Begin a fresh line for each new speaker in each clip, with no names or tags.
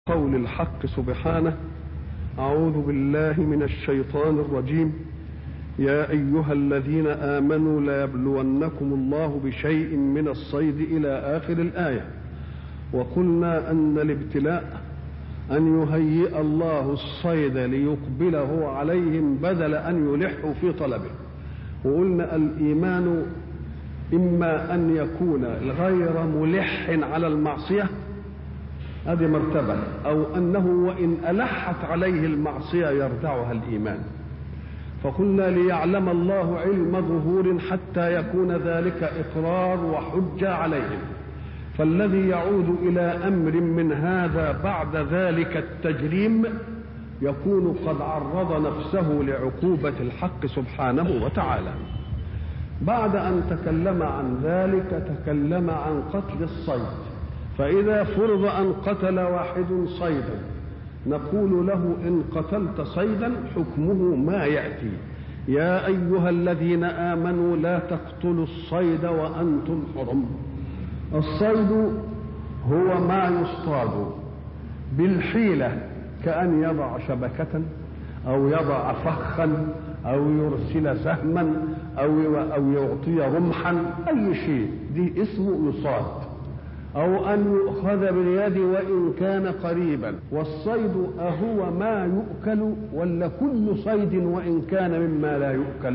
قول الحق سبحانه أعوذ بالله من الشيطان الرجيم يا أيها الذين آمنوا ليبلونكم الله بشيء من الصيد إلى آخر الآية وقلنا أن الابتلاء أن يهيئ الله الصيد ليقبله عليهم بدل أن يلحوا في طلبه وقلنا الإيمان إما أن يكون غير ملح على المعصية هذه مرتبة أو أنه وإن ألحت عليه المعصية يردعها الإيمان فقلنا ليعلم الله علم ظهور حتى يكون ذلك إقرار وحجة عليهم فالذي يعود إلى أمر من هذا بعد ذلك التجريم يكون قد عرض نفسه لعقوبة الحق سبحانه وتعالى بعد أن تكلم عن ذلك تكلم عن قتل الصيد فإذا فرض أن قتل واحد صيدا نقول له إن قتلت صيدا حكمه ما يأتي يا أيها الذين آمنوا لا تقتلوا الصيد وأنتم حرم الصيد هو ما يصطاد بالحيلة كأن يضع شبكة أو يضع فخا أو يرسل سهما أو أو يعطي رمحا أي شيء دي اسمه يصاد أو أن يؤخذ باليد وإن كان قريبا والصيد أهو ما يؤكل ولا كل صيد وإن كان مما لا يؤكل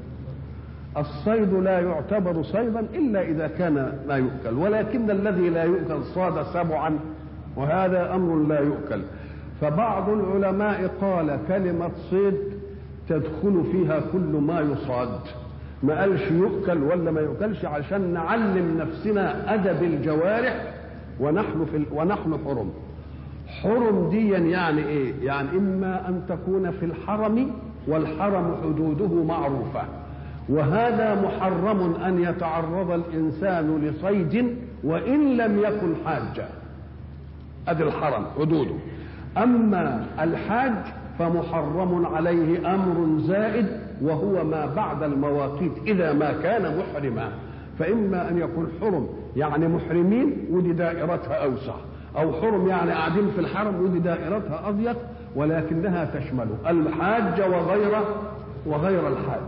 الصيد لا يعتبر صيدا إلا إذا كان ما يؤكل ولكن الذي لا يؤكل صاد سبعا وهذا أمر لا يؤكل فبعض العلماء قال كلمة صيد تدخل فيها كل ما يصاد ما قالش يؤكل ولا ما يؤكلش عشان نعلم نفسنا ادب الجوارح ونحن في ال... ونحن حرم حرم ديا يعني ايه يعني اما ان تكون في الحرم والحرم حدوده معروفه وهذا محرم ان يتعرض الانسان لصيد وان لم يكن حاجا ادي الحرم حدوده اما الحاج فمحرم عليه امر زائد وهو ما بعد المواقيت اذا ما كان محرما فاما ان يكون حرم يعني محرمين ودي دائرتها اوسع او حرم يعني قاعدين في الحرم ودي دائرتها اضيق ولكنها تشمل الحاج وغير وغير الحاج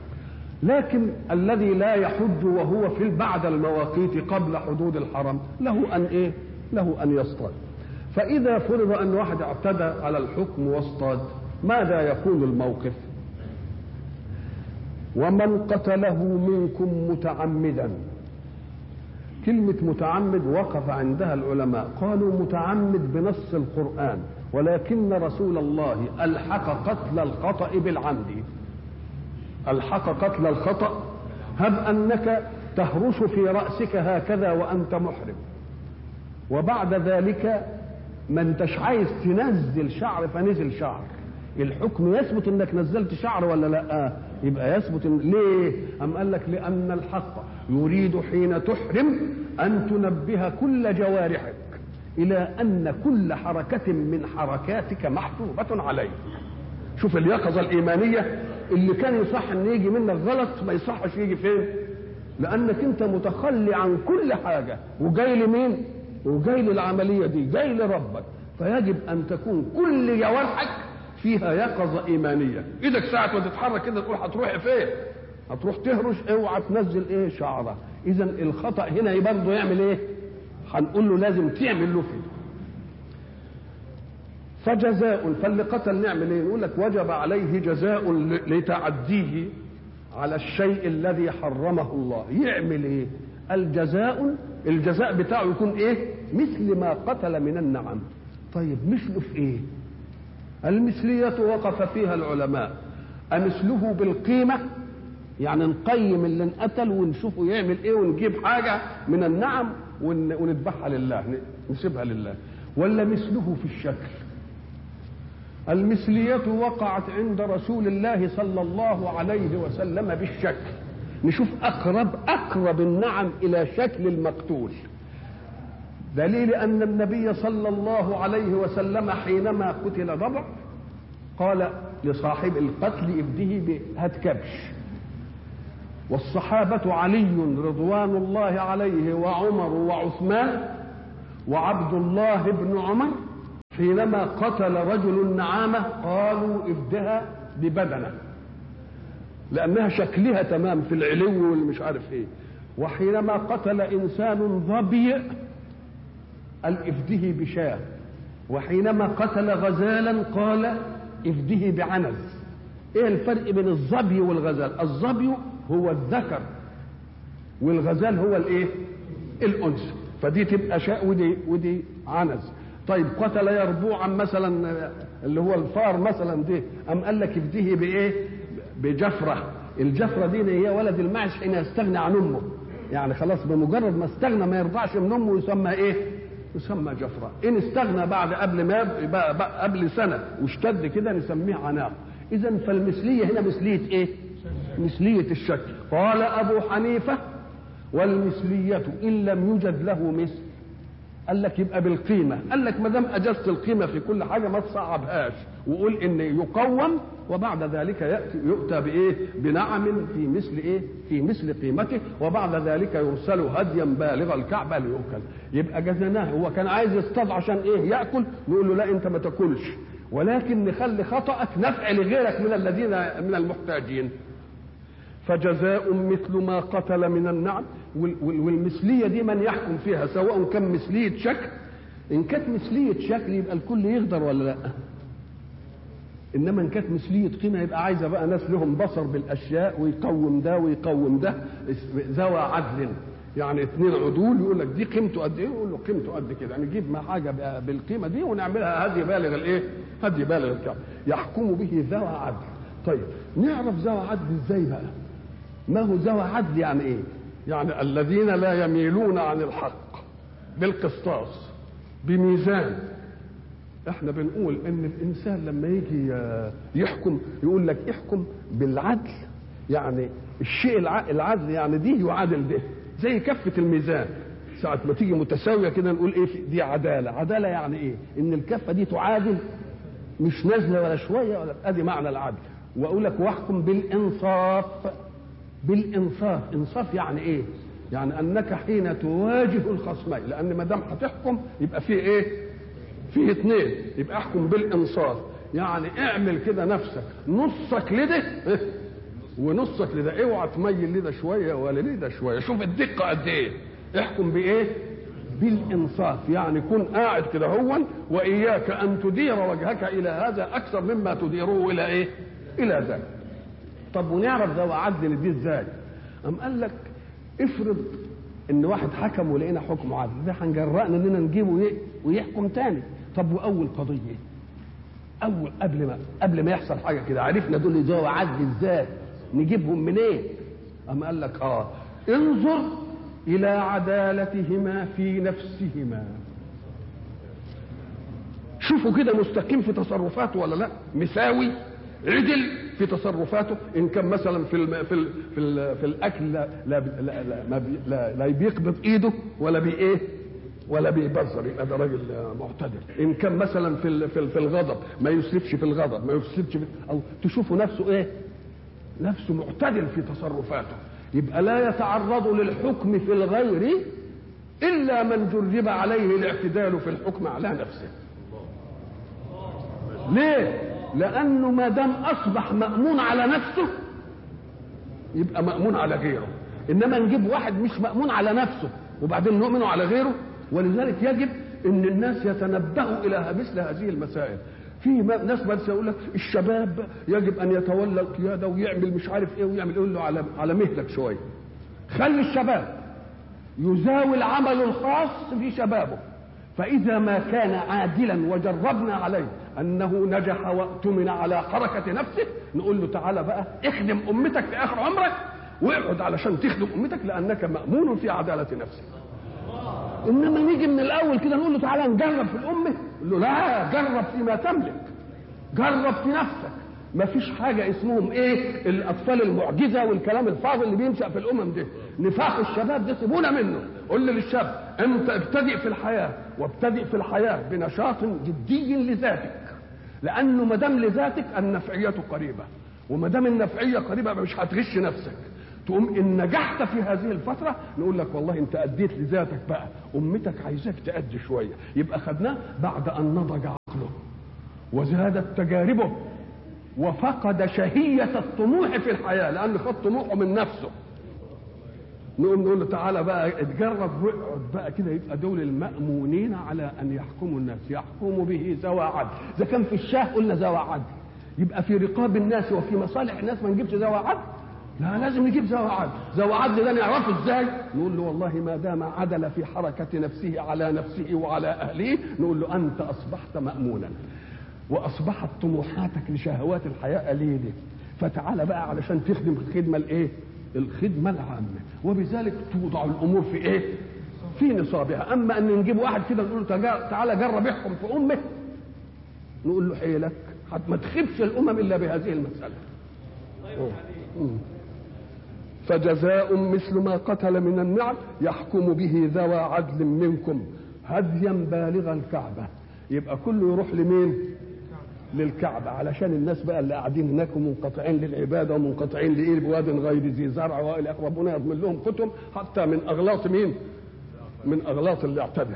لكن الذي لا يحج وهو في بعد المواقيت قبل حدود الحرم له ان ايه له ان يصطاد فإذا فرض أن واحد اعتدى على الحكم واصطاد ماذا يكون الموقف ومن قتله منكم متعمدا كلمة متعمد وقف عندها العلماء قالوا متعمد بنص القرآن ولكن رسول الله ألحق قتل الخطأ بالعمد ألحق قتل الخطأ هب أنك تهرش في رأسك هكذا وأنت محرم وبعد ذلك ما انتش عايز تنزل شعر فنزل شعر الحكم يثبت انك نزلت شعر ولا لا يبقى يثبت إن ليه ام قال لك لان الحق يريد حين تحرم ان تنبه كل جوارحك الى ان كل حركه من حركاتك محسوبه عليك شوف اليقظه الايمانيه اللي كان يصح ان يجي منك غلط ما يصحش يجي فين لانك انت متخلي عن كل حاجه وجاي لمين وجاي للعملية دي جاي لربك فيجب أن تكون كل جوارحك فيها يقظة إيمانية إيدك ساعة ما تتحرك كده تقول هتروح فين هتروح تهرش اوعى تنزل ايه شعرة إذا الخطأ هنا برضه يعمل ايه هنقول له لازم تعمل له فيه فجزاء فاللي قتل نعمل ايه نقول لك وجب عليه جزاء لتعديه على الشيء الذي حرمه الله يعمل ايه الجزاء الجزاء بتاعه يكون ايه مثل ما قتل من النعم طيب مثله في ايه المثلية وقف فيها العلماء أمثله بالقيمة يعني نقيم اللي انقتل ونشوفه يعمل ايه ونجيب حاجة من النعم ونذبحها لله نسيبها لله ولا مثله في الشكل المثلية وقعت عند رسول الله صلى الله عليه وسلم بالشكل نشوف اقرب اقرب النعم الى شكل المقتول دليل ان النبي صلى الله عليه وسلم حينما قتل ضبع قال لصاحب القتل ابده هات كبش والصحابة علي رضوان الله عليه وعمر وعثمان وعبد الله بن عمر حينما قتل رجل النعامة قالوا ابدها ببدنه لأنها شكلها تمام في العلو والمش عارف ايه وحينما قتل إنسان ظبي قال افده بشاه وحينما قتل غزالا قال افده بعنز ايه الفرق بين الظبي والغزال الظبي هو الذكر والغزال هو الايه الانثى فدي تبقى شاء ودي ودي عنز طيب قتل يربوعا مثلا اللي هو الفار مثلا دي ام قال لك افديه بايه بجفره الجفره دي هي ولد المعز حين يستغني عن امه يعني خلاص بمجرد ما استغنى ما يرضعش من امه يسمى ايه يسمى جفرة إن استغنى بعد قبل ما قبل سنة واشتد كده نسميه عناق إذا فالمثلية هنا مثلية إيه؟ مثلية الشكل قال أبو حنيفة والمثلية إن لم يوجد له مثل قال لك يبقى بالقيمة قال لك ما دام أجزت القيمة في كل حاجة ما تصعبهاش وقول إن يقوم وبعد ذلك يأتي يؤتى بإيه؟ بنعم في مثل إيه؟ في مثل قيمته وبعد ذلك يرسل هديا بالغ الكعبة ليؤكل يبقى جزناه هو كان عايز يصطاد عشان إيه؟ يأكل نقول له لا أنت ما تاكلش ولكن نخلي خطأك نفع لغيرك من الذين من المحتاجين فجزاء مثل ما قتل من النعم والمثلية دي من يحكم فيها سواء كان مثلية شكل إن كانت مثلية شكل يبقى الكل يقدر ولا لا إنما إن كانت مثلية قيمة يبقى عايزة بقى ناس لهم بصر بالأشياء ويقوم ده ويقوم ده ذوى عدل يعني اثنين عدول يقول لك دي قيمته قد ايه يقول له قيمته قد كده نجيب يعني ما حاجه بالقيمه دي ونعملها هدي بالغ الايه هدي بالغ الكعب يحكم به ذوى عدل طيب نعرف ذوى عدل ازاي بقى ما هو ذوى عدل يعني ايه يعني الذين لا يميلون عن الحق بالقسطاس بميزان احنا بنقول ان الانسان لما يجي يحكم يقول لك احكم بالعدل يعني الشيء العدل يعني دي يعادل ده زي كفة الميزان ساعة ما تيجي متساوية كده نقول ايه دي عدالة عدالة يعني ايه ان الكفة دي تعادل مش نازلة ولا شوية ولا ادي معنى العدل واقول لك واحكم بالانصاف بالانصاف انصاف يعني ايه يعني انك حين تواجه الخصمين لان ما دام هتحكم يبقى فيه ايه فيه اثنين يبقى احكم بالانصاف يعني اعمل كده نفسك نصك لده ونصك لده اوعى تميل لده شويه ولا لده شويه شوف الدقه قد ايه احكم بايه بالانصاف يعني كن قاعد كده هو واياك ان تدير وجهك الى هذا اكثر مما تديره الى ايه الى ذاك طب ونعرف ذوي عدل دي ازاي ام قال لك افرض ان واحد حكم ولقينا حكم عدل ده هنجرأنا اننا نجيبه ويحكم تاني طب واول قضيه اول قبل ما قبل ما يحصل حاجه كده عرفنا دول ذوي عدل ازاي نجيبهم منين إيه؟ أم قال لك آه انظر إلى عدالتهما في نفسهما شوفوا كده مستقيم في تصرفاته ولا لا مساوي عدل في تصرفاته ان كان مثلا في الم... في ال... في, ال... في الاكل لا لا لا, لا, ما بي... لا, لا بيقبض ايده ولا بي ايه ولا بيبذر يبقى ده راجل معتدل ان كان مثلا في ال... في, ال... في الغضب ما يسرفش في الغضب ما يسرفش في او تشوفوا نفسه ايه نفسه معتدل في تصرفاته يبقى لا يتعرض للحكم في الغير الا من جرب عليه الاعتدال في الحكم على نفسه ليه لانه ما دام اصبح مامون على نفسه يبقى مامون على غيره انما نجيب واحد مش مامون على نفسه وبعدين نؤمن على غيره ولذلك يجب ان الناس يتنبهوا الى مثل هذه المسائل في ناس بس يقول لك الشباب يجب ان يتولى القياده ويعمل مش عارف ايه ويعمل يقول له على على مهلك شويه خلي الشباب يزاوي العمل الخاص في شبابه فاذا ما كان عادلا وجربنا عليه انه نجح واؤتمن على حركه نفسه نقول له تعالى بقى اخدم امتك في اخر عمرك واقعد علشان تخدم امتك لانك مامون في عداله نفسك انما نيجي من الاول كده نقول له تعالى نجرب في الامه يقول له لا جرب فيما تملك جرب في نفسك ما فيش حاجة اسمهم ايه الاطفال المعجزة والكلام الفاضي اللي بينشأ في الامم دي نفاق الشباب ده سيبونا منه قول للشاب انت ابتدئ في الحياة وابتدئ في الحياة بنشاط جدي لذاتك لانه ما دام لذاتك النفعية قريبة وما دام النفعية قريبة مش هتغش نفسك تقوم ان نجحت في هذه الفتره نقول لك والله انت اديت لذاتك بقى امتك عايزاك تادي شويه يبقى خدناه بعد ان نضج عقله وزادت تجاربه وفقد شهية الطموح في الحياة لأن خد طموحه من نفسه نقوم نقول له تعالى بقى اتجرب واقعد بقى كده يبقى دول المأمونين على أن يحكموا الناس يحكموا به ذوى عدل إذا كان في الشاه قلنا ذوى عدل يبقى في رقاب الناس وفي مصالح الناس ما نجيبش ذوى عدل لا لازم نجيب ذوى عدل ذوى عدل ده نعرفه ازاي نقول له والله ما دام عدل في حركة نفسه على نفسه وعلى أهله نقول له أنت أصبحت مأمونا وأصبحت طموحاتك لشهوات الحياة قليلة فتعال بقى علشان تخدم الخدمة الإيه الخدمة العامة وبذلك توضع الأمور في إيه في نصابها أما أن نجيب واحد كده نقول له تعالى جرب يحكم في أمه نقول له حيلك ما تخبش الأمم إلا بهذه المسألة فجزاء مثل ما قتل من النعم يحكم به ذوى عدل منكم هديا بالغ الكعبة يبقى كله يروح لمين للكعبة علشان الناس بقى اللي قاعدين هناك ومنقطعين للعبادة ومنقطعين لإيه بواد غير ذي زرع وإلى ربنا يضمن لهم كتب حتى من أغلاط مين من أغلاط اللي اعتدى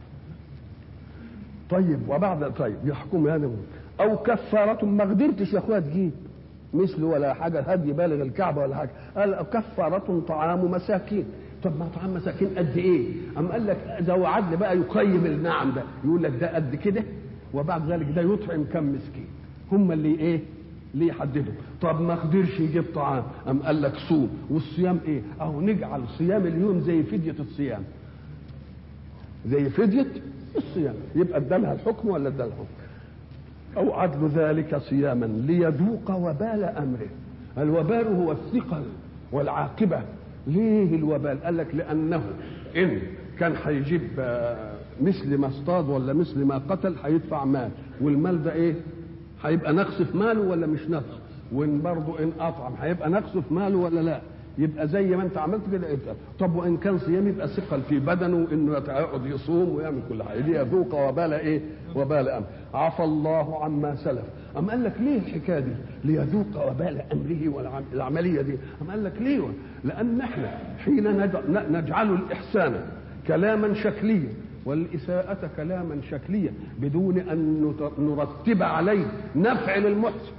طيب وبعد طيب يحكم هذا أو كفارة ما قدرتش يا أخويا تجيب مثل ولا حاجة هدي بالغ الكعبة ولا حاجة قال كفارة طعام مساكين طب ما طعام مساكين قد ايه أم قال لك ذو عدل بقى يقيم النعم ده يقول لك ده قد كده وبعد ذلك ده يطعم كم مسكين هم اللي ايه اللي يحددوا طب ما قدرش يجيب طعام أم قال لك صوم والصيام ايه اهو نجعل صيام اليوم زي فدية الصيام زي فدية الصيام يبقى ادالها الحكم ولا ادالها الحكم أو عدل ذلك صياما ليذوق وبال أمره الوبال هو الثقل والعاقبة ليه الوبال قال لك لأنه إن كان هيجيب مثل ما اصطاد ولا مثل ما قتل هيدفع مال والمال ده ايه هيبقى نقص في ماله ولا مش نقص وان برضه ان اطعم هيبقى نقص في ماله ولا لا يبقى زي ما انت عملت كده يبقى طب وان كان صيام يبقى ثقل في بدنه انه يقعد يصوم ويعمل كل حاجه ليذوق وبال ايه وبال امر عفى الله عما سلف أم قال لك ليه الحكايه دي ليذوق وبال امره والعمليه دي أم قال لك ليه لان احنا حين نجعل الاحسان كلاما شكليا والإساءة كلاما شكليا بدون أن نرتب عليه نفع للمحسن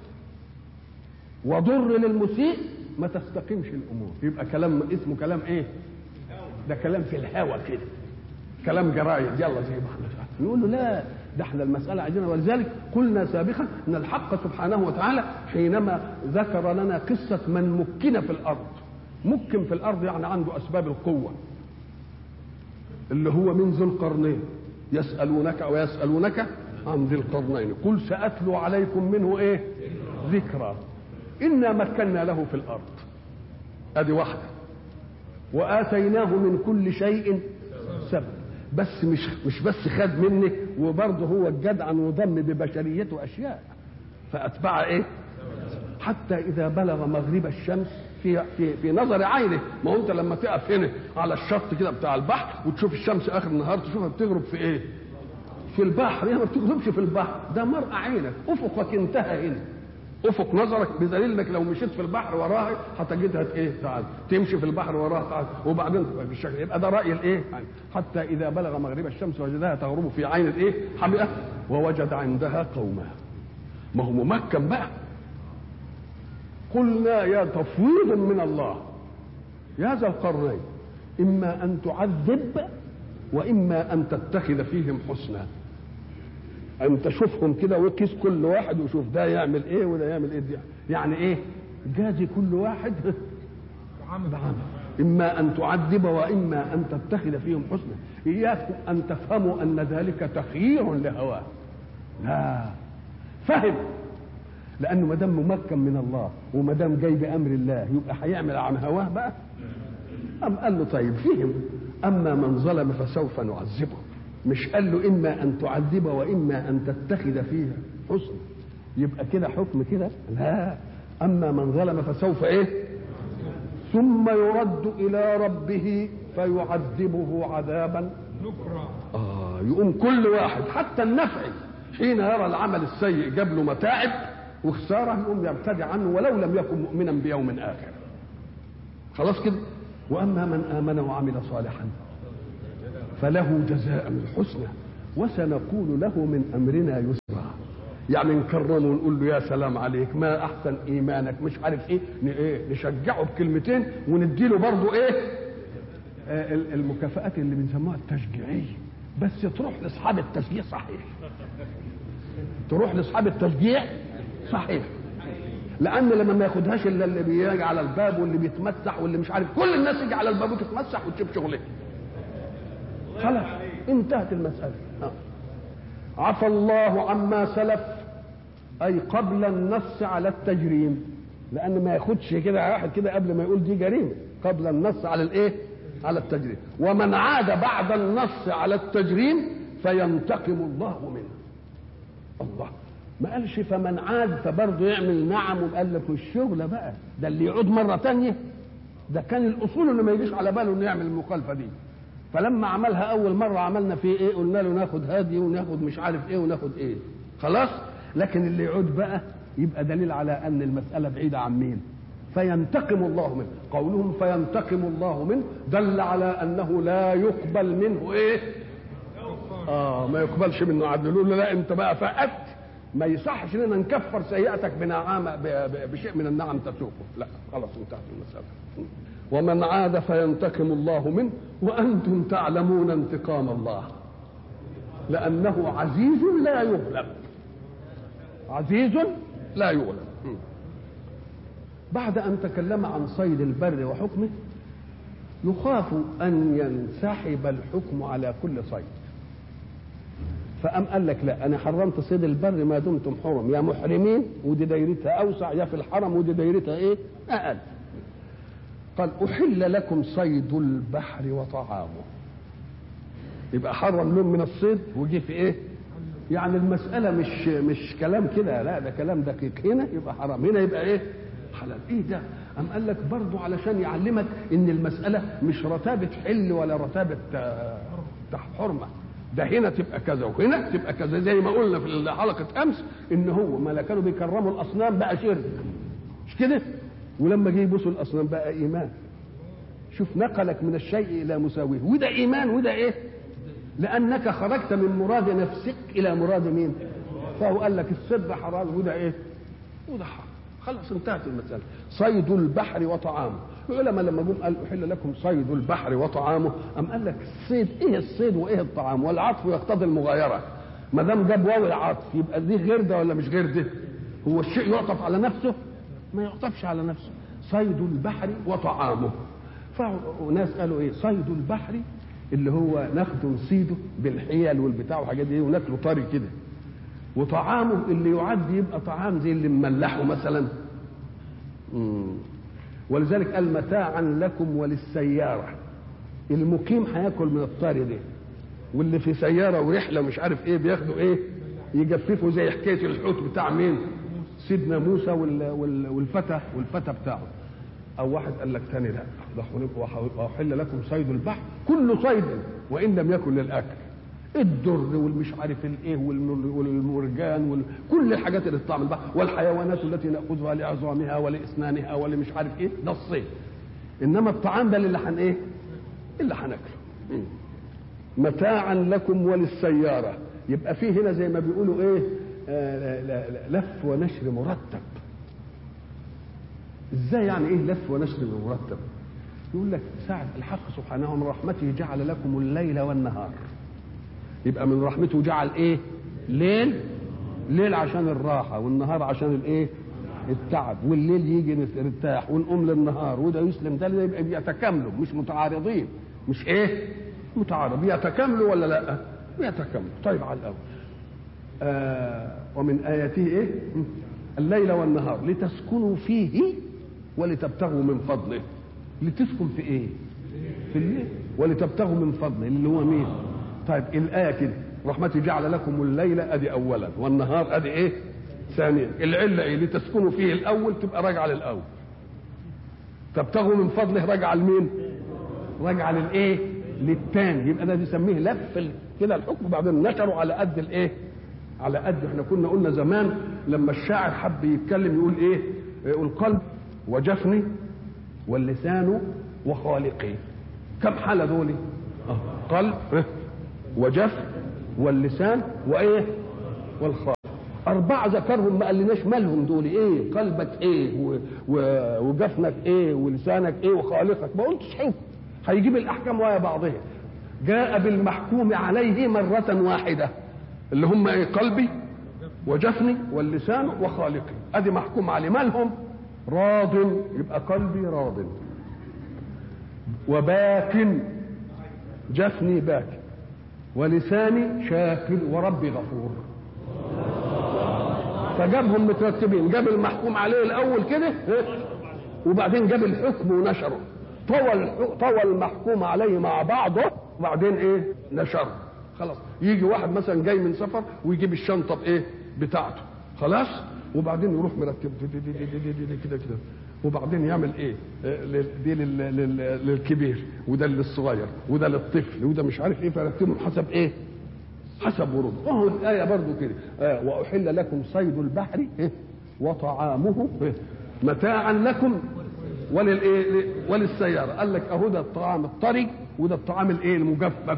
وضر للمسيء ما تستقيمش الامور يبقى كلام اسمه كلام ايه ده كلام في الهوى كده كلام جرايد يلا زي ما احنا نقول له لا ده احنا المساله عايزينها ولذلك قلنا سابقا ان الحق سبحانه وتعالى حينما ذكر لنا قصه من مكن في الارض مكن في الارض يعني عنده اسباب القوه اللي هو من ذو القرنين يسالونك ويسالونك عن ذي القرنين قل ساتلو عليكم منه ايه ذكرى إنا مكنا له في الأرض أدي واحدة وآتيناه من كل شيء سبب بس مش مش بس خد منك وبرضه هو الجدع وضم ببشريته أشياء فأتبع إيه؟ حتى إذا بلغ مغرب الشمس في في في نظر عينه ما هو أنت لما تقف هنا على الشط كده بتاع البحر وتشوف الشمس آخر النهار تشوفها بتغرب في إيه؟ في البحر هي ما بتغربش في البحر ده مرأى عينك أفقك انتهى هنا افق نظرك بدليل انك لو مشيت في البحر وراها هتجدها ايه تعال تمشي في البحر وراها تعال وبعدين بالشكل يبقى ده راي الايه حتى اذا بلغ مغرب الشمس وجدها تغرب في عين الايه حمئه ووجد عندها قوما ما هو ممكن بقى قلنا يا تفويض من الله يا ذا القرنين اما ان تعذب واما ان تتخذ فيهم حسنا ان تشوفهم كده وقيس كل واحد وشوف ده يعمل ايه وده يعمل ايه دي. يعني ايه جازي كل واحد بعمل اما ان تعذب واما ان تتخذ فيهم حسنا اياكم ان تفهموا ان ذلك تخيير لهواه لا فهم لانه ما دام ممكن من الله وما دام جاي بامر الله يبقى هيعمل عن هواه بقى ام قال له طيب فهم اما من ظلم فسوف نعذبه مش قال له اما ان تعذب واما ان تتخذ فيها حسن يبقى كده حكم كده لا اما من ظلم فسوف ايه ثم يرد الى ربه فيعذبه عذابا
نكرا
اه يقوم كل واحد حتى النفعي حين يرى العمل السيء جاب له متاعب وخساره يقوم يرتدع عنه ولو لم يكن مؤمنا بيوم اخر خلاص كده واما من امن وعمل صالحا فله جزاء الحسنى وسنقول له من امرنا يسرا يعني نكرمه ونقول له يا سلام عليك ما احسن ايمانك مش عارف ايه ايه نشجعه بكلمتين ونديله برضه ايه آه المكافآت اللي بنسموها التشجيعيه بس تروح لاصحاب التشجيع صحيح تروح لاصحاب التشجيع صحيح لان لما ما ياخدهاش الا اللي بيجي على الباب واللي بيتمسح واللي مش عارف كل الناس يجي على الباب وتتمسح وتشوف شغلها خلاص انتهت المساله آه. عفى الله عما سلف اي قبل النص على التجريم لان ما ياخدش كده واحد كده قبل ما يقول دي جريمه قبل النص على الايه على التجريم ومن عاد بعد النص على التجريم فينتقم الله منه الله ما قالش فمن عاد فبرضه يعمل نعم وقال لك الشغله بقى ده اللي يعود مره تانية ده كان الاصول انه ما يجيش على باله انه يعمل المخالفه دي فلما عملها اول مره عملنا فيه ايه قلنا له ناخد هادي وناخد مش عارف ايه وناخد ايه خلاص لكن اللي يعود بقى يبقى دليل على ان المساله بعيده عن مين فينتقم الله منه قولهم فينتقم الله منه دل على انه لا يقبل منه ايه اه ما يقبلش منه عدل يقول له لا انت بقى فقدت ما يصحش اننا نكفر سيئتك بنعامة بشيء من النعم تسوقه لا خلاص انتهت المسألة ومن عاد فينتقم الله منه وأنتم تعلمون انتقام الله لأنه عزيز لا يغلب عزيز لا يغلب بعد أن تكلم عن صيد البر وحكمه يخاف أن ينسحب الحكم على كل صيد فقام قال لك لا انا حرمت صيد البر ما دمتم حرم يا محرمين ودي دايرتها اوسع يا في الحرم ودي دايرتها ايه اقل قال احل لكم صيد البحر وطعامه يبقى حرم لهم من الصيد وجه في ايه يعني المسألة مش مش كلام كده لا ده كلام دقيق هنا يبقى حرام هنا يبقى ايه حلال ايه ده أم قال لك برضو علشان يعلمك ان المسألة مش رتابة حل ولا رتابة حرمة ده هنا تبقى كذا وهنا تبقى كذا زي ما قلنا في حلقه امس ان هو ما كانوا بيكرموا الاصنام بقى شرك مش كده ولما جه يبصوا الاصنام بقى ايمان شوف نقلك من الشيء الى مساويه وده ايمان وده ايه لانك خرجت من مراد نفسك الى مراد مين فهو قال لك الصد حرام وده ايه وده حرام خلاص انتهت المساله صيد البحر وطعامه العلماء لما جم قال احل لكم صيد البحر وطعامه ام قال لك الصيد ايه الصيد وايه الطعام والعطف يقتضي المغايره ما دام جاب واو العطف يبقى دي غير ده ولا مش غير ده هو الشيء يعطف على نفسه ما يعطفش على نفسه صيد البحر وطعامه فناس قالوا ايه صيد البحر اللي هو ناخده نصيده بالحيل والبتاع والحاجات دي وناكله طري كده وطعامه اللي يعد يبقى طعام زي اللي مملحه مثلا مم. ولذلك قال متاعا لكم وللسيارة المقيم هياكل من الطري ده واللي في سيارة ورحلة مش عارف ايه بياخدوا ايه يجففوا زي حكاية الحوت بتاع مين سيدنا موسى والفتى والفتى بتاعه او واحد قال لك تاني لا واحل لكم صيد البحر كل صيد وان لم يكن للاكل الدر والمش عارف الايه والمرجان وال... كل الحاجات اللي تطعم البحر والحيوانات التي ناخذها لعظامها ولاسنانها ولمش عارف ايه ده الصيد انما الطعام ده اللي هن ايه اللي هناكله متاعا لكم وللسياره يبقى فيه هنا زي ما بيقولوا ايه آه لا لا لف ونشر مرتب ازاي يعني ايه لف ونشر مرتب يقول لك ساعة الحق سبحانه من رحمته جعل لكم الليل والنهار يبقى من رحمته جعل ايه ليل ليل عشان الراحه والنهار عشان الايه التعب والليل يجي نرتاح ونقوم للنهار وده يسلم ده يبقى بيتكاملوا مش متعارضين مش ايه متعارض بيتكاملوا ولا لا بيتكاملوا طيب على الاول آه ومن اياته ايه الليل والنهار لتسكنوا فيه ولتبتغوا من فضله لتسكن في ايه في الليل ولتبتغوا من فضله اللي هو مين طيب الآية كده رحمتي جعل لكم الليل أدي أولا والنهار أدي إيه ثانيا العلة إيه لتسكنوا فيه الأول تبقى راجعة للأول تبتغوا من فضله راجعة لمين راجعة للإيه للتاني يبقى ده بيسميه لف كده الحكم بعدين نشروا على قد الإيه على قد احنا كنا قلنا زمان لما الشاعر حب يتكلم يقول ايه يقول قلب وجفني واللسان وخالقي كم حالة دول قلب وجف واللسان وايه والخالق أربعة ذكرهم ما قالناش مالهم دول إيه قلبك إيه و... و... وجفنك إيه ولسانك إيه وخالقك ما قلتش حكم هيجيب الأحكام ويا بعضها جاء بالمحكوم عليه مرة واحدة اللي هم إيه قلبي وجفني واللسان وخالقي أدي محكوم عليه مالهم راض يبقى قلبي راض وباك جفني باك ولساني شاكر وربي غفور فجابهم مترتبين جاب المحكوم عليه الاول كده وبعدين جاب الحكم ونشره طوى طوى المحكوم عليه مع بعضه وبعدين ايه نشره خلاص يجي واحد مثلا جاي من سفر ويجيب الشنطه بايه بتاعته خلاص وبعدين يروح مرتب كده كده وبعدين يعمل ايه دي للكبير وده للصغير وده للطفل وده مش عارف ايه فرتبهم حسب ايه حسب ورود وهو الآية برضو كده آه وأحل لكم صيد البحر إيه؟ وطعامه إيه؟ متاعا لكم وللإيه وللسيارة قال لك أهو ده الطعام الطري وده الطعام الإيه المجفف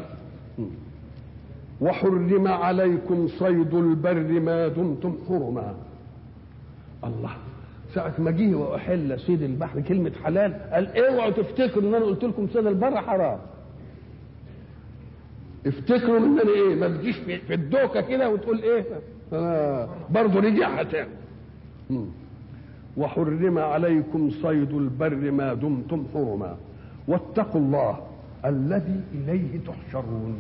وحرم عليكم صيد البر ما دمتم حرما الله ساعة ما جه وأحل صيد البحر كلمة حلال قال اوعوا تفتكروا ان انا قلت لكم صيد البر حرام افتكروا ان انا ايه ما تجيش في الدوكه كده وتقول ايه آه برضه رجع تاني وحرم عليكم صيد البر ما دمتم حرما واتقوا الله الذي اليه تحشرون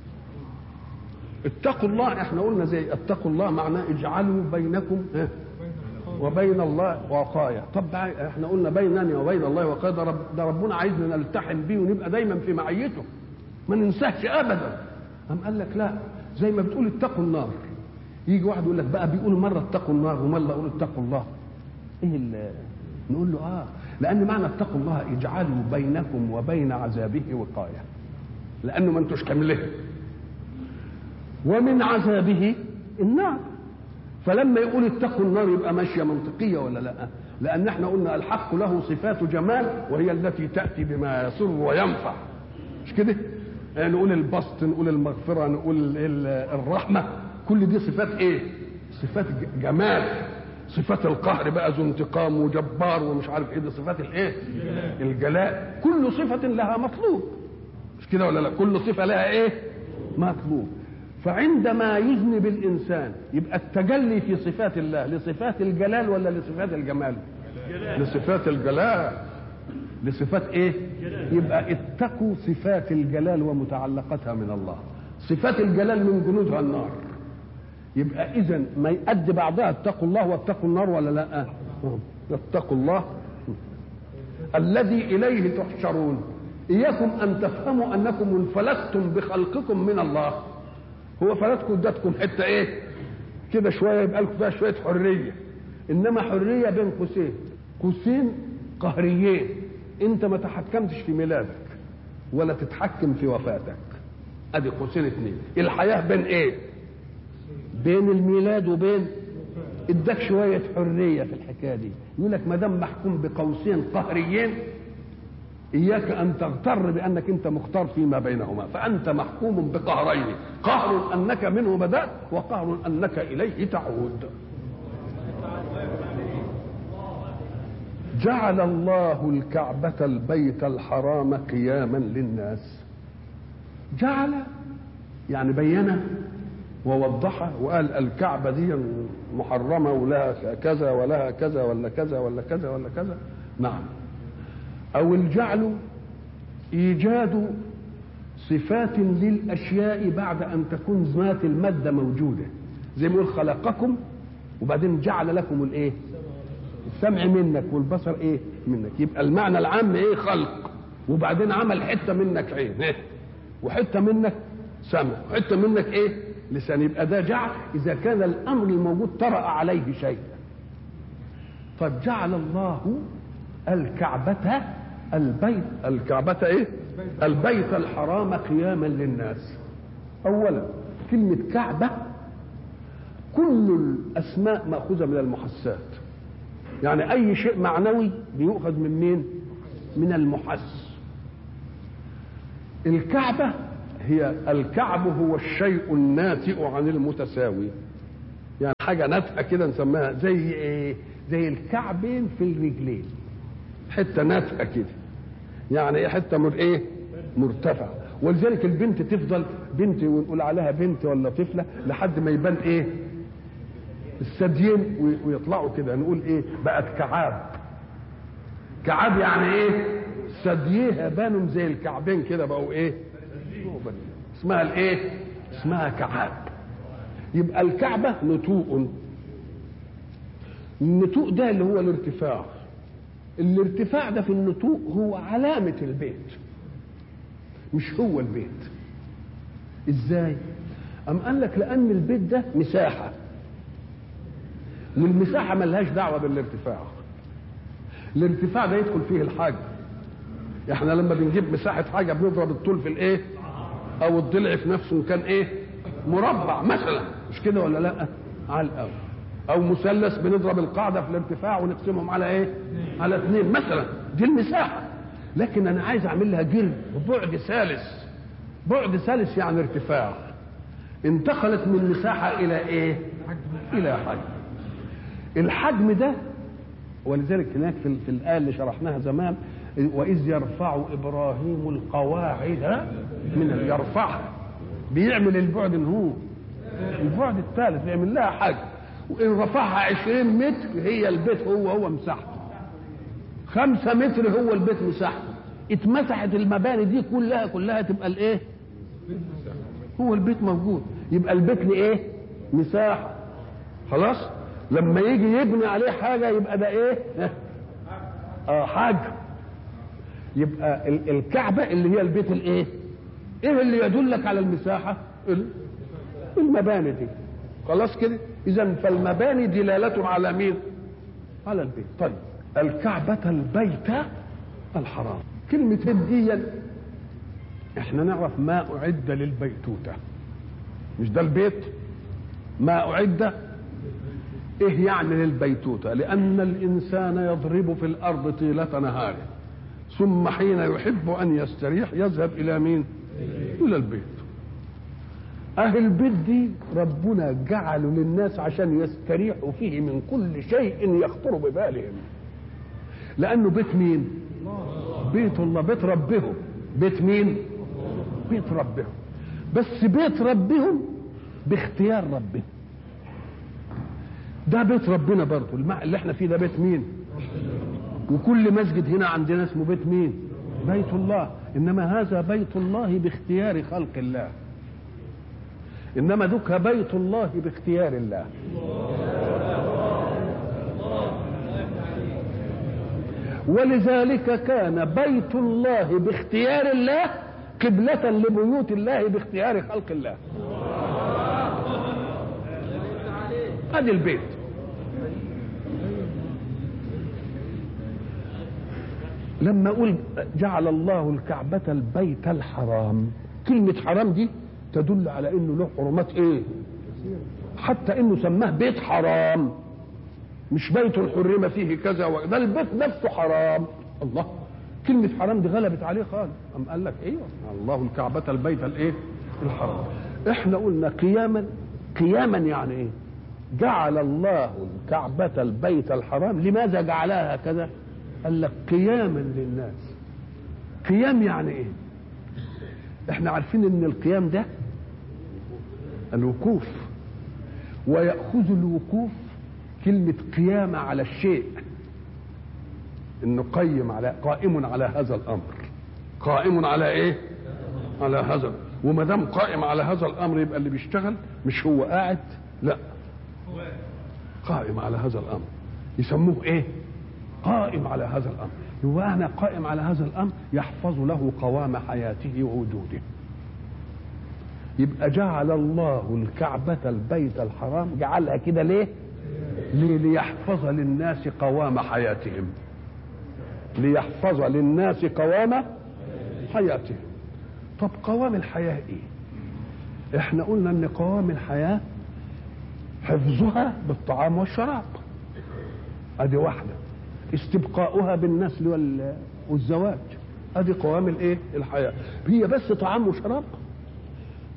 اتقوا الله احنا قلنا زي اتقوا الله معناه اجعلوا بينكم وبين الله وقاية طب احنا قلنا بيننا وبين الله وقاية ده, رب ده ربنا عايزنا نلتحم بيه ونبقى دايما في معيته ما ننساهش ابدا قام قال لك لا زي ما بتقول اتقوا النار يجي واحد يقول لك بقى بيقول مره اتقوا النار ومره يقول اتقوا الله ايه نقول له اه لان معنى اتقوا الله اجعلوا بينكم وبين عذابه وقايه لانه ما انتوش كاملين ومن عذابه النار فلما يقول اتقوا النار يبقى ماشيه منطقيه ولا لا لان احنا قلنا الحق له صفات جمال وهي التي تاتي بما يسر وينفع مش كده نقول البسط نقول المغفرة نقول الرحمة كل دي صفات ايه صفات جمال صفات القهر بقى ذو انتقام وجبار ومش عارف ايه دي صفات الايه الجلاء كل صفة لها مطلوب مش كده ولا لا كل صفة لها ايه مطلوب فعندما يذنب الانسان يبقى التجلي في صفات الله لصفات الجلال ولا لصفات الجمال لصفات الجلال لصفات ايه يبقى اتقوا صفات الجلال ومتعلقتها من الله صفات الجلال من جنودها النار يبقى اذا ما يؤدي بعضها اتقوا الله واتقوا النار ولا لا اتقوا الله الذي اليه تحشرون اياكم ان تفهموا انكم انفلتم بخلقكم من الله هو فلتكم ادتكم حته ايه كده شويه يبقى لكم فيها شويه حريه انما حريه بين قوسين قوسين قهريين انت ما تحكمتش في ميلادك ولا تتحكم في وفاتك ادي قوسين اثنين الحياه بين ايه بين الميلاد وبين اداك شويه حريه في الحكايه دي يقول لك ما دام محكوم بقوسين قهريين اياك ان تغتر بانك انت مختار فيما بينهما فانت محكوم بقهرين قهر انك منه بدات وقهر انك اليه تعود جعل الله الكعبة البيت الحرام قياما للناس جعل يعني بين ووضح وقال الكعبة دي محرمة ولها كذا ولها كذا ولا كذا ولا كذا ولا كذا نعم أو الجعل إيجاد صفات للأشياء بعد أن تكون ذات المادة موجودة زي ما يقول خلقكم وبعدين جعل لكم الإيه السمع منك والبصر ايه منك يبقى المعنى العام ايه خلق وبعدين عمل حته منك عين إيه؟ وحته منك سمع وحته منك ايه لسان يبقى ده جعل اذا كان الامر الموجود طرا عليه شيء طب جعل الله الكعبة البيت الكعبة ايه البيت الحرام قياما للناس اولا كلمة كعبة كل الاسماء ماخوذة من المحسات يعني اي شيء معنوي بيؤخذ من مين من المحس الكعبة هي الكعب هو الشيء الناتئ عن المتساوي يعني حاجة ناتئة كده نسميها زي ايه زي الكعبين في الرجلين حتة ناتئة كده يعني ايه حتة مر ايه مرتفعة ولذلك البنت تفضل بنت ونقول عليها بنت ولا طفلة لحد ما يبان ايه الثديين ويطلعوا كده نقول ايه بقت كعاب كعاب يعني ايه ثدييها بانوا زي الكعبين كده بقوا ايه اسمها الايه اسمها كعاب يبقى الكعبة نتوء النتوء ده اللي هو الارتفاع الارتفاع ده في النتوء هو علامة البيت مش هو البيت ازاي أم قال لك لأن البيت ده مساحة والمساحة ملهاش دعوة بالارتفاع الارتفاع ده يدخل فيه الحجم احنا لما بنجيب مساحة حاجة بنضرب الطول في الايه او الضلع في نفسه كان ايه مربع مثلا مش كده ولا لا على الاول او مثلث بنضرب القاعدة في الارتفاع ونقسمهم على ايه على اثنين مثلا دي المساحة لكن انا عايز اعمل لها جرم ببعد ثالث بعد ثالث يعني ارتفاع انتقلت من مساحة الى ايه الى حجم الحجم ده ولذلك هناك في, في الآية اللي شرحناها زمان وإذ يرفع إبراهيم القواعد من يرفعها بيعمل البعد إن هو البعد الثالث بيعمل لها حاجة وإن رفعها عشرين متر هي البيت هو هو مساحته خمسة متر هو البيت مساحته اتمسحت المباني دي كلها كلها تبقى الايه هو البيت موجود يبقى البيت لايه مساحة خلاص لما يجي يبني عليه حاجة يبقى ده ايه اه حاجة يبقى الكعبة اللي هي البيت الايه ايه اللي يدلك على المساحة المباني دي خلاص كده اذا فالمباني دلالة على مين على البيت طيب الكعبة البيت الحرام كلمة دي احنا نعرف ما اعد للبيتوتة مش ده البيت ما اعد ايه يعني للبيتوتة لان الانسان يضرب في الارض طيلة نهاره ثم حين يحب ان يستريح يذهب الى مين الى البيت اهل البيت دي ربنا جعله للناس عشان يستريحوا فيه من كل شيء يخطر ببالهم لانه بيت مين بيت الله بيت ربهم بيت مين بيت ربهم بس بيت ربهم باختيار ربهم ده بيت ربنا برضه اللي احنا فيه ده بيت مين وكل مسجد هنا عندنا اسمه بيت مين بيت الله انما هذا بيت الله باختيار خلق الله انما ذك بيت الله باختيار الله ولذلك كان بيت الله باختيار الله قبلة لبيوت الله باختيار خلق الله ادي البيت لما اقول جعل الله الكعبة البيت الحرام كلمة حرام دي تدل على انه له حرمات ايه حتى انه سماه بيت حرام مش بيت حرم فيه كذا و... ده البيت نفسه حرام الله كلمة حرام دي غلبت عليه خالص أم قال لك ايوه الله الكعبة البيت الايه الحرام احنا قلنا قياما قياما يعني ايه جعل الله الكعبة البيت الحرام لماذا جعلها هكذا قال لك قياما للناس قيام يعني ايه احنا عارفين ان القيام ده الوقوف ويأخذ الوقوف كلمة قيامة على الشيء انه قيم على قائم على هذا الامر قائم على ايه على هذا وما دام قائم على هذا الامر يبقى اللي بيشتغل مش هو قاعد لا قائم على هذا الامر يسموه ايه قائم على هذا الامر يبقى انا قائم على هذا الامر يحفظ له قوام حياته ووجوده يبقى جعل الله الكعبة البيت الحرام جعلها كده ليه؟ ليه؟ ليحفظ للناس قوام حياتهم ليحفظ للناس قوام حياتهم طب قوام الحياة ايه؟ احنا قلنا ان قوام الحياة حفظها بالطعام والشراب ادي واحدة استبقاؤها بالنسل وال... والزواج ادي قوام الايه الحياة هي بس طعام وشراب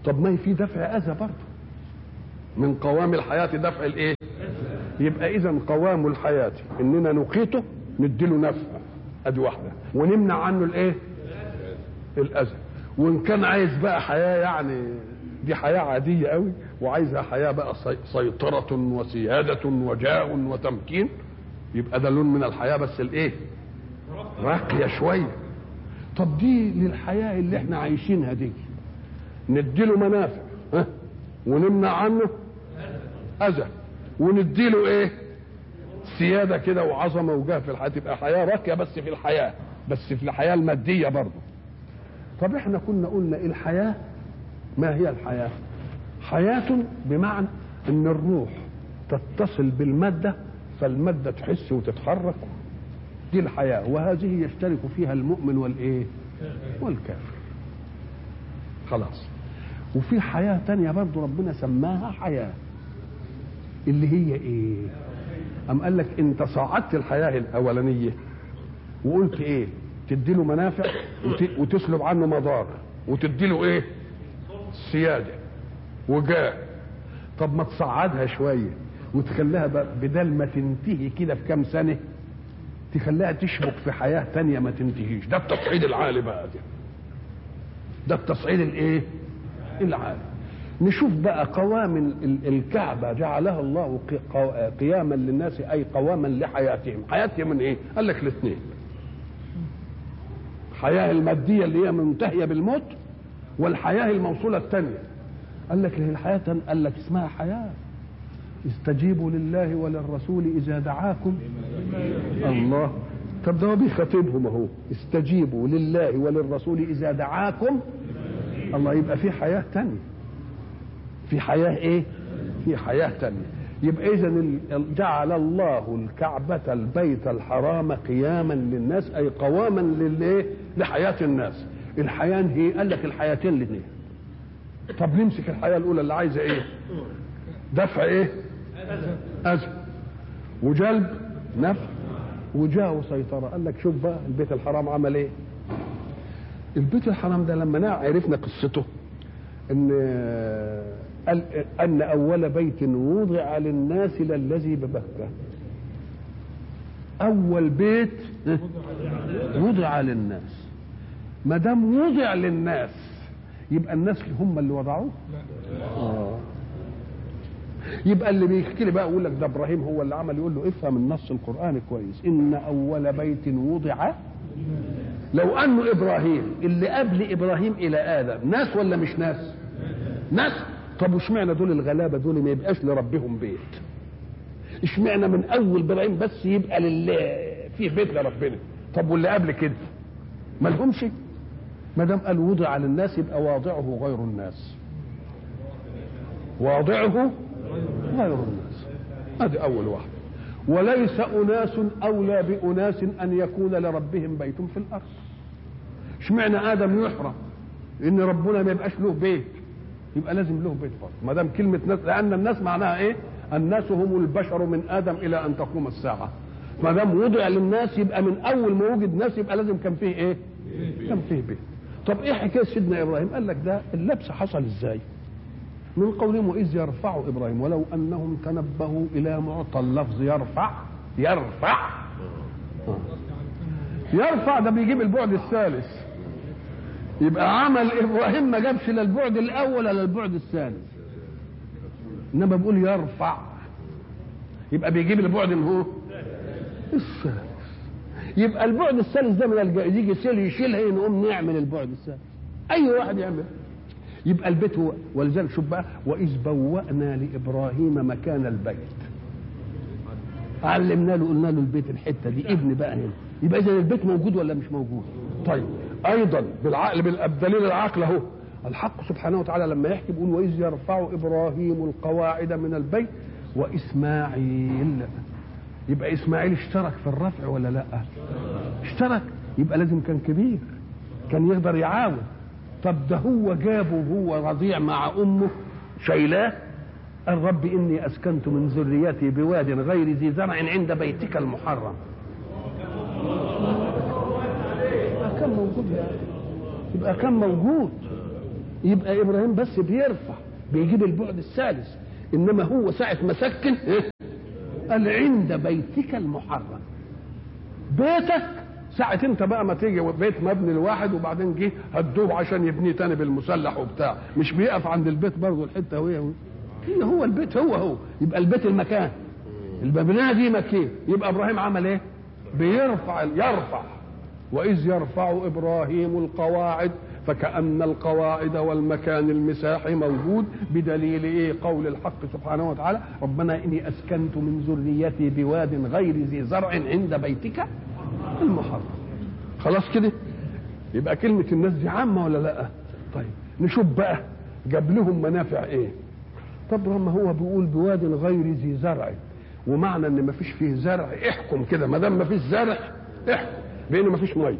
طب ما هي في دفع اذى برضه من قوام الحياه دفع الايه يبقى اذا قوام الحياه اننا نقيته نديله نفع ادي واحده ونمنع عنه الايه الاذى وان كان عايز بقى حياه يعني دي حياه عاديه قوي وعايزها حياه بقى سيطره وسياده وجاء وتمكين يبقى ده لون من الحياه بس الايه راقيه شويه طب دي للحياه اللي احنا عايشينها دي نديله منافع ها ونمنع عنه اذى ونديله ايه سياده كده وعظمه وجاه في الحياه تبقى حياه راقيه بس في الحياه بس في الحياه الماديه برضه طب احنا كنا قلنا الحياه ما هي الحياه حياه بمعنى ان الروح تتصل بالماده فالماده تحس وتتحرك دي الحياه وهذه يشترك فيها المؤمن والايه والكافر خلاص وفي حياه تانية برضه ربنا سماها حياه اللي هي ايه أم قال لك انت صعدت الحياة الأولانية وقلت ايه تديله منافع وتسلب عنه مضار وتديله ايه سيادة وجاء طب ما تصعدها شوية وتخليها بدل ما تنتهي كده في كام سنة تخليها تشبك في حياة تانية ما تنتهيش ده التصعيد العالي بقى ده ده التصعيد الايه العالي نشوف بقى قوام الكعبة جعلها الله قياما للناس أي قواما لحياتهم حياتهم من إيه قال لك الاثنين الحياة المادية اللي هي منتهية بالموت والحياة الموصولة الثانية قال لك الحياة قال لك اسمها حياة استجيبوا لله وللرسول إذا دعاكم الله طب ده هو بيخاطبهم اهو استجيبوا لله وللرسول إذا دعاكم الله يبقى في حياة تانية في حياة ايه في حياة تانية يبقى اذا جعل الله الكعبة البيت الحرام قياما للناس اي قواما للايه لحياة الناس الحياة هي قال لك الحياتين الاثنين طب نمسك الحياة الاولى اللي عايزة ايه دفع ايه اذى وجلب نفع وجاه وسيطرة قال لك شوف بقى البيت الحرام عمل ايه البيت الحرام ده لما عرفنا قصته ان أن أول بيت وضع للناس للذي ببكة أول بيت وضع للناس ما دام وضع للناس يبقى الناس هم اللي وضعوه آه. يبقى اللي بيحكي لي بقى يقول لك ده ابراهيم هو اللي عمل يقول له افهم النص القراني كويس ان اول بيت وضع لو انه ابراهيم اللي قبل ابراهيم الى ادم ناس ولا مش ناس ناس طب واشمعنى دول الغلابه دول ما يبقاش لربهم بيت اشمعنى من اول ابراهيم بس يبقى لله فيه بيت لربنا طب واللي قبل كده ما لهمش ما دام قال وضع للناس يبقى واضعه غير الناس واضعه غير الناس هذه اول واحده وليس اناس اولى باناس ان يكون لربهم بيت في الارض اشمعنى ادم يحرم ان ربنا ما يبقاش له بيت يبقى لازم له بيت برضه ما دام كلمه ناس لان الناس معناها ايه؟ الناس هم البشر من ادم الى ان تقوم الساعه ما دام وضع للناس يبقى من اول ما وجد ناس يبقى لازم كان فيه ايه؟ كان فيه بيت طب ايه حكايه سيدنا ابراهيم؟ قال لك ده اللبس حصل ازاي؟ من قولهم واذ يرفع ابراهيم ولو انهم تنبهوا الى معطى اللفظ يرفع يرفع يرفع ده بيجيب البعد الثالث يبقى عمل ابراهيم ما جابش لا البعد الاول ولا البعد الثاني انما بيقول يرفع يبقى بيجيب البعد اللي هو الثالث يبقى البعد الثالث ده من الجائز يجي سيل يشيلها نقوم نعمل البعد الثالث اي واحد يعمل يبقى البيت هو ولذلك شوف بقى واذ بوأنا لابراهيم مكان البيت علمنا له قلنا له البيت الحته دي ابن بقى هنا يبقى اذا البيت موجود ولا مش موجود طيب ايضا بالعقل بالدليل العقل اهو الحق سبحانه وتعالى لما يحكي بيقول واذ يرفع ابراهيم القواعد من البيت واسماعيل يبقى اسماعيل اشترك في الرفع ولا لا اشترك يبقى لازم كان كبير كان يقدر يعاون طب ده هو جابه وهو رضيع مع امه شايلاه قال رب اني اسكنت من ذريتي بواد غير ذي زرع عند بيتك المحرم كان موجود يعني يبقى كان موجود يبقى ابراهيم بس بيرفع بيجيب البعد الثالث انما هو ساعه ما سكن إيه؟ قال عند بيتك المحرم بيتك ساعة انت بقى ما تيجي بيت مبني لواحد وبعدين جه هدوه عشان يبنيه تاني بالمسلح وبتاع مش بيقف عند البيت برضه الحته وهي هي هو البيت هو هو يبقى البيت المكان المبنيه دي مكان يبقى ابراهيم عمل ايه؟ بيرفع يرفع واذ يرفع ابراهيم القواعد فكأن القواعد والمكان المساحي موجود بدليل ايه قول الحق سبحانه وتعالى ربنا اني اسكنت من ذريتي بواد غير ذي زرع عند بيتك المحرم خلاص كده يبقى كلمة الناس دي عامة ولا لا طيب نشوف بقى جاب لهم منافع ايه طب لما هو بيقول بواد غير ذي زرع ومعنى ان ما فيش فيه زرع احكم كده ما دام ما فيش زرع احكم بان ما فيش ميه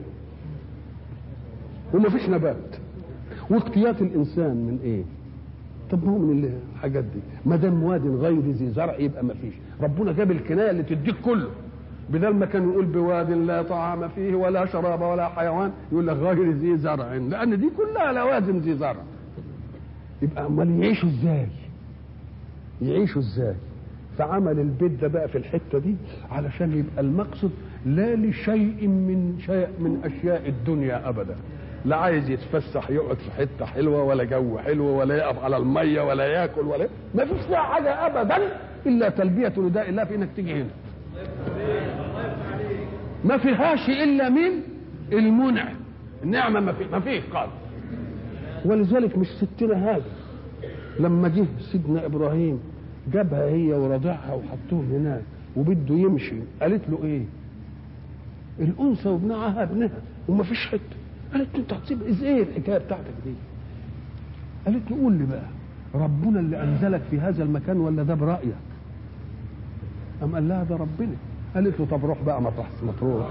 وما فيش نبات واقتيات الانسان من ايه طب ما هو من الحاجات دي ما دام واد غير ذي زرع يبقى ما فيش ربنا جاب الكنايه اللي تديك كله بدل ما كان يقول بواد لا طعام فيه ولا شراب ولا حيوان يقول لك غير ذي زرع لان دي كلها لوازم ذي زرع يبقى امال يعيشوا ازاي يعيشوا ازاي فعمل البيت ده بقى في الحته دي علشان يبقى المقصد لا لشيء من شيء من اشياء الدنيا ابدا لا عايز يتفسح يقعد في حته حلوه ولا جو حلو ولا يقف على الميه ولا ياكل ولا ما فيش فيها حاجه ابدا الا تلبيه نداء الله في انك تيجي هنا ما فيهاش الا من المنع النعمه ما في ما فيه قال ولذلك مش ستنا هذا لما جه سيدنا ابراهيم جابها هي ورضعها وحطوهم هناك وبده يمشي قالت له ايه الانثى وابنها ابنها وما فيش حته قالت له انت هتسيب ايه الحكايه بتاعتك دي قالت له قول لي بقى ربنا اللي انزلك في هذا المكان ولا ده برايك أم قال لها ده ربنا قالت له طب روح بقى مطرح ما تروح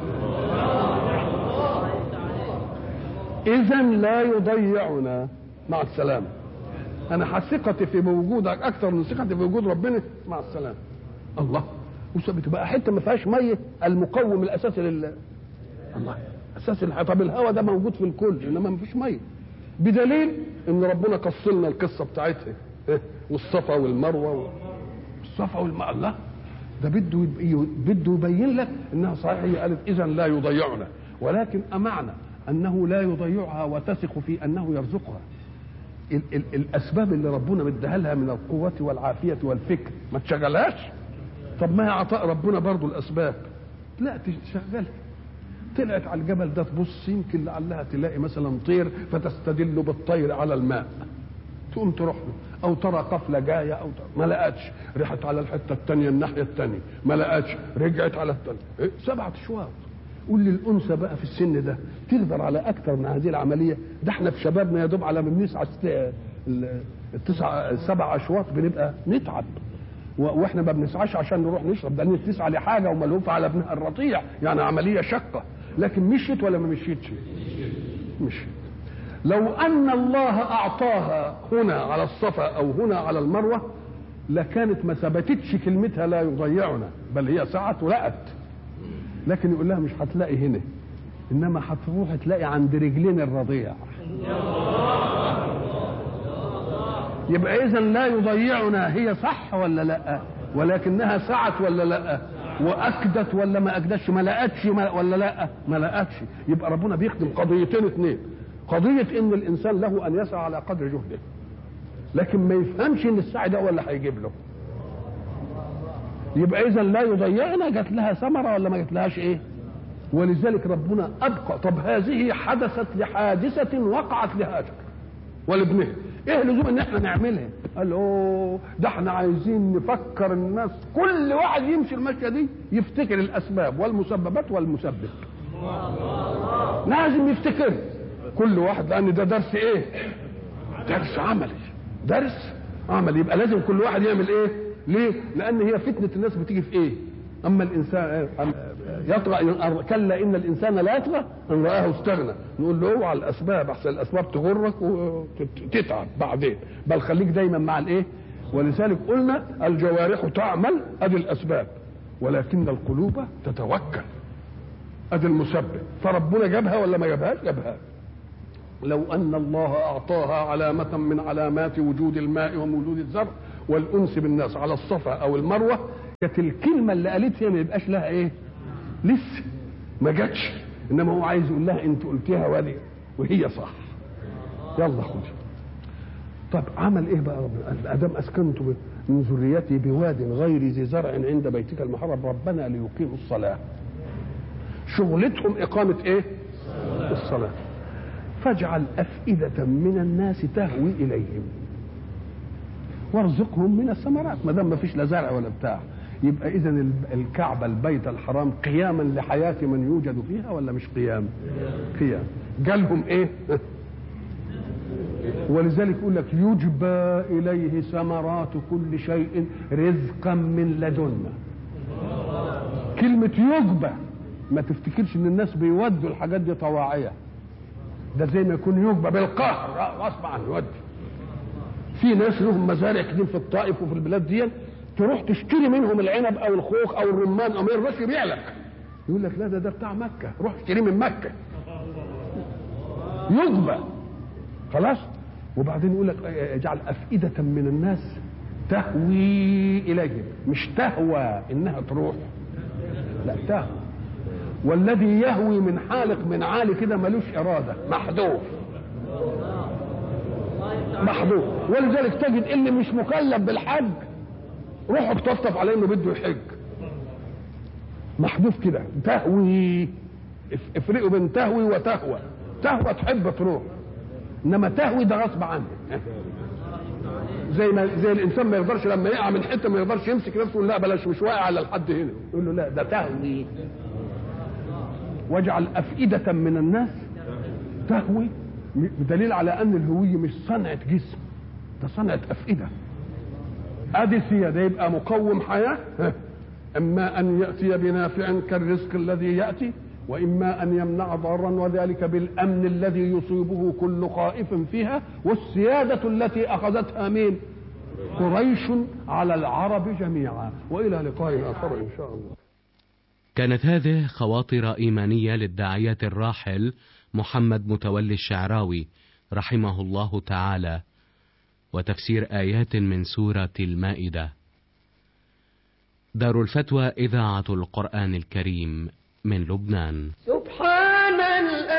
اذا لا يضيعنا مع السلامه انا ثقتي في وجودك اكثر من ثقتي في وجود ربنا مع السلامه الله وثبت بقى حته ما فيهاش ميه المقوم الاساسي لل الله اساس الحياه طب الهواء ده موجود في الكل انما ما فيش ميه بدليل ان ربنا قص لنا القصه بتاعتها إيه؟ والصفا والمروه والصفا والماء الله ده بده بده يبين لك انها صحيح هي قالت اذا لا يضيعنا ولكن امعنى انه لا يضيعها وتثق في انه يرزقها ال ال الاسباب اللي ربنا مديها لها من القوه والعافيه والفكر ما تشغلهاش طب ما هي عطاء ربنا برضو الاسباب لا تشغلها طلعت على الجبل ده تبص يمكن لعلها تلاقي مثلا طير فتستدل بالطير على الماء تقوم تروح له او ترى قفله جايه او ترى ما لقتش رحت على الحته الثانيه الناحيه الثانيه ما لقتش رجعت على الثانيه إيه؟ سبعه اشواط قول للانثى بقى في السن ده تقدر على اكثر من هذه العمليه ده احنا في شبابنا يا دوب على ما بنسعى التسع السبع اشواط بنبقى نتعب واحنا ما بنسعاش عشان نروح نشرب ده بتسعى لحاجه وملهوفه على ابنها الرضيع يعني عمليه شقه لكن مشيت ولا ما مشيتش؟ مشيت لو ان الله اعطاها هنا على الصفا او هنا على المروه لكانت ما ثبتتش كلمتها لا يضيعنا بل هي سعت ولقت لكن يقول لها مش هتلاقي هنا انما هتروح تلاقي عند رجلين الرضيع يبقى اذا لا يضيعنا هي صح ولا لا ولكنها سعت ولا لا واكدت ولا ما اكدتش ما لقتش ولا لا ما لقتش يبقى ربنا بيخدم قضيتين اثنين قضيه ان الانسان له ان يسعى على قدر جهده لكن ما يفهمش ان السعي ده هو اللي هيجيب له يبقى اذا لا يضيعنا جات لها ثمره ولا ما جات لهاش ايه ولذلك ربنا ابقى طب هذه حدثت لحادثه وقعت لهاجر ولابنها ايه لزوم ان احنا نعملها قال اوه ده احنا عايزين نفكر الناس كل واحد يمشي المشيه دي يفتكر الاسباب والمسببات والمسبب لازم يفتكر كل واحد لان ده درس ايه درس عملي درس عملي يبقى لازم كل واحد يعمل ايه ليه لان هي فتنه الناس بتيجي في ايه اما الانسان يطغى كلا ان الانسان لا يطغى ان راه استغنى نقول له اوعى الاسباب احسن الاسباب تغرك وتتعب بعدين بل خليك دايما مع الايه ولذلك قلنا الجوارح تعمل ادي الاسباب ولكن القلوب تتوكل ادي المسبب فربنا جابها ولا ما جابهاش جابها لو أن الله أعطاها علامة من علامات وجود الماء ووجود الزرع والأنس بالناس على الصفا أو المروة كانت الكلمة اللي قالتها ما يبقاش لها إيه؟ لسه ما جاتش إنما هو عايز يقول لها أنت قلتيها وهذه وهي صح يلا خدي طب عمل ايه بقى ربنا ادم اسكنت من ذريتي بواد غير ذي زرع عند بيتك المحرم ربنا ليقيموا الصلاه شغلتهم اقامه ايه الصلاه فاجعل افئده من الناس تهوي اليهم وارزقهم من الثمرات ما دام ما فيش لا زرع ولا بتاع يبقى اذا الكعبه البيت الحرام قياما لحياه من يوجد فيها ولا مش قيام قيام جالهم ايه ولذلك يقول لك يجبى اليه ثمرات كل شيء رزقا من لدنا كلمة يجبى ما تفتكرش ان الناس بيودوا الحاجات دي طواعية ده زي ما يكون يجبى بالقهر غصب عنه يودي في ناس لهم مزارع كتير في الطائف وفي البلاد دي تروح تشتري منهم العنب او الخوخ او الرمان او ما يرضاش يبيع لك يقول لك لا ده ده بتاع مكة روح اشتريه من مكة يجبى خلاص وبعدين يقول لك اجعل افئده من الناس تهوي اليهم مش تهوى انها تروح لا تهوى والذي يهوي من حالق من عالي كده ملوش اراده محذوف محذوف ولذلك تجد اللي مش مكلف بالحج روحوا بتطف عليه انه بده يحج محذوف كده تهوي افرقوا بين تهوي وتهوى تهوى تحب تروح انما تهوي ده غصب عنه زي ما زي الانسان ما يقدرش لما يقع من حته ما يقدرش يمسك نفسه لا بلاش مش واقع على الحد هنا يقول له لا ده تهوي واجعل افئده من الناس تهوي بدليل على ان الهويه مش صنعه جسم ده صنعه افئده ادي سيا ده يبقى مقوم حياه اما ان ياتي بنافع كالرزق الذي ياتي واما ان يمنع ضرا وذلك بالامن الذي يصيبه كل خائف فيها والسياده التي اخذتها مين قريش على العرب جميعا والى لقاء اخر ان شاء الله
كانت هذه خواطر ايمانيه للداعيه الراحل محمد متولي الشعراوي رحمه الله تعالى وتفسير ايات من سوره المائده دار الفتوى اذاعه القران الكريم من لبنان
سبحان